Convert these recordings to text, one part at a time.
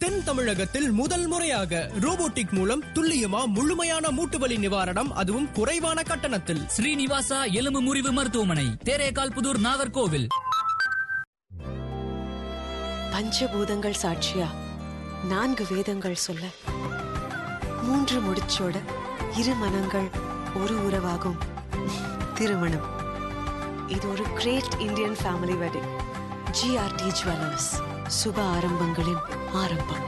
தென் தமிழகத்தில் முதல் முறையாக ரோபோட்டிக் மூலம் துல்லியமா முழுமையான மூட்டுவலி நிவாரணம் அதுவும் குறைவான கட்டணத்தில் ஸ்ரீனிவாசா எலும்பு முறிவு மருத்துவமனை தேரேகால் புதூர் நாகர்கோவில் பஞ்சபூதங்கள் சாட்சியா நான்கு வேதங்கள் சொல்ல மூன்று முடிச்சோட இரு மனங்கள் ஒரு உறவாகும் திருமணம் இது ஒரு great Indian family wedding GRT Jewellers சுப ஆரம்பங்களின் ஆரம்பம்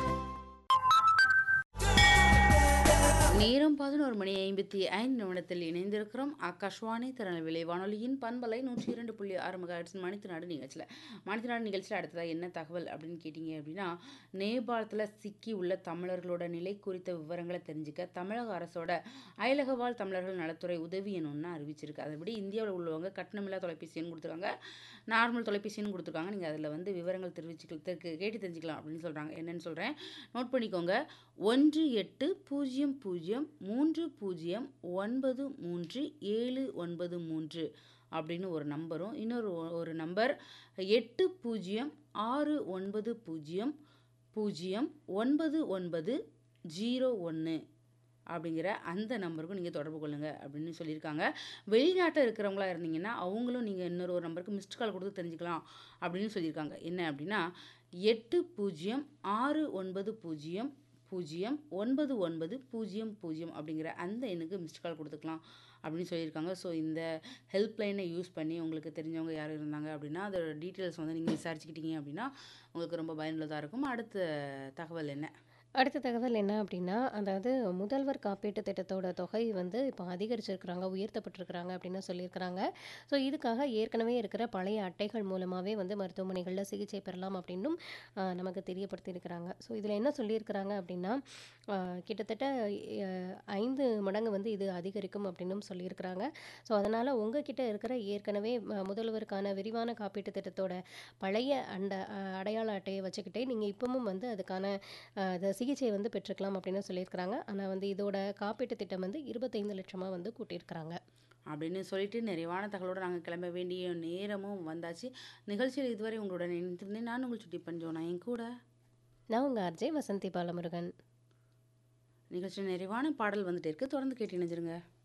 நேரம் பதினோரு மணி ஐம்பத்தி ஐந்து நிமிடத்தில் இணைந்திருக்கிறோம் ஆகாஷ்வாணி திருநெல்வேலி வானொலியின் பண்பலை நூற்றி இரண்டு புள்ளி ஆறு மெகாஹெட்ஸ் மணித்தநாடு நிகழ்ச்சியில் மணித்தநாடு நிகழ்ச்சியில் அடுத்ததாக என்ன தகவல் அப்படின்னு கேட்டிங்க அப்படின்னா நேபாளத்தில் சிக்கி உள்ள தமிழர்களோட நிலை குறித்த விவரங்களை தெரிஞ்சுக்க தமிழக அரசோட அயலக வாழ் தமிழர்கள் நலத்துறை உதவி எண் ஒன்று அறிவிச்சிருக்கு அதன்படி இந்தியாவில் உள்ளவங்க கட்டணமில்லா தொலைபேசி எண் கொடுத்துருக்காங்க நார்மல் தொலைபேசி எண் கொடுத்துருக்காங்க நீங்கள் அதில் வந்து விவரங்கள் தெரிவிச்சுக்க கேட்டு தெரிஞ்சுக்கலாம் அப்படின்னு சொல்கிறாங்க என்னன்னு சொல்கிறேன் நோட் பண்ணிக்கோங்க ஒன்று எட்டு பூஜ்ஜியம் பூஜ்ஜியம் மூன்று பூஜ்ஜியம் ஒன்பது மூன்று ஏழு ஒன்பது மூன்று அப்படின்னு ஒரு நம்பரும் இன்னொரு ஒ- ஒரு நம்பர் எட்டு பூஜ்ஜியம் ஆறு ஒன்பது பூஜ்ஜியம் பூஜ்ஜியம் ஒன்பது ஒன்பது ஜீரோ ஒன்று அப்படிங்கிற அந்த நம்பருக்கும் நீங்கள் தொடர்பு கொள்ளுங்கள் அப்படின்னு சொல்லியிருக்காங்க வெளிநாட்டில் இருக்கிறவங்களா இருந்தீங்கன்னா அவங்களும் நீங்கள் இன்னொரு ஒரு நம்பருக்கு மிஸ்ட் கால் கொடுத்து தெரிஞ்சுக்கலாம் அப்படின்னு சொல்லியிருக்காங்க என்ன அப்படின்னா எட்டு பூஜ்ஜியம் ஆறு ஒன்பது பூஜ்ஜியம் பூஜ்ஜியம் ஒன்பது ஒன்பது பூஜ்ஜியம் பூஜ்ஜியம் அப்படிங்கிற அந்த எண்ணுக்கு மிஸ்ட் கால் கொடுத்துக்கலாம் அப்படின்னு சொல்லியிருக்காங்க ஸோ இந்த ஹெல்ப்லைனை யூஸ் பண்ணி உங்களுக்கு தெரிஞ்சவங்க யாரும் இருந்தாங்க அப்படின்னா அதோட டீட்டெயில்ஸ் வந்து நீங்கள் விசாரிச்சுக்கிட்டீங்க அப்படின்னா உங்களுக்கு ரொம்ப பயனுள்ளதாக இருக்கும் அடுத்த தகவல் என்ன அடுத்த தகவல் என்ன அப்படின்னா அதாவது முதல்வர் காப்பீட்டு திட்டத்தோட தொகை வந்து இப்போ அதிகரிச்சிருக்கிறாங்க உயர்த்தப்பட்டிருக்கிறாங்க அப்படின்னு சொல்லியிருக்கிறாங்க ஸோ இதுக்காக ஏற்கனவே இருக்கிற பழைய அட்டைகள் மூலமாகவே வந்து மருத்துவமனைகளில் சிகிச்சை பெறலாம் அப்படின்னும் ஆஹ், நமக்கு தெரியப்படுத்தியிருக்கிறாங்க ஸோ இதில் என்ன சொல்லியிருக்கிறாங்க அப்படின்னா ஆஹ், கிட்டத்தட்ட ஆஹ், ஐந்து மடங்கு வந்து இது அதிகரிக்கும் அப்படின்னும் சொல்லியிருக்கிறாங்க ஸோ அதனால் உங்ககிட்ட இருக்கிற ஏற்கனவே ம- முதல்வருக்கான விரிவான காப்பீட்டு திட்டத்தோட பழைய அண்ட ஆஹ், அடையாள அட்டையை வச்சுக்கிட்டே நீங்கள் இப்பவும் வந்து அதுக்கான ஆஹ், இந்த சிகிச்சையை வந்து பெற்றுக்கலாம் அப்படின்னு சொல்லியிருக்கிறாங்க ஆனால் வந்து இதோட காப்பீட்டு திட்டம் வந்து இருபத்தைந்து லட்சமாக வந்து கூட்டியிருக்கிறாங்க அப்படின்னு சொல்லிட்டு நிறைவான தகவலோடு நாங்கள் கிளம்ப வேண்டிய நேரமும் வந்தாச்சு நிகழ்ச்சியில் இதுவரை உங்களுடன் இணைந்திருந்தேன் நான் உங்கள் சுட்டி பஞ்சோனா என் கூட நான் உங்கள் அர்ஜே வசந்தி பாலமுருகன் நிகழ்ச்சியில் நிறைவான பாடல் வந்துட்டு இருக்கு தொடர்ந்து கேட்டு இணைஞ்சிருங்க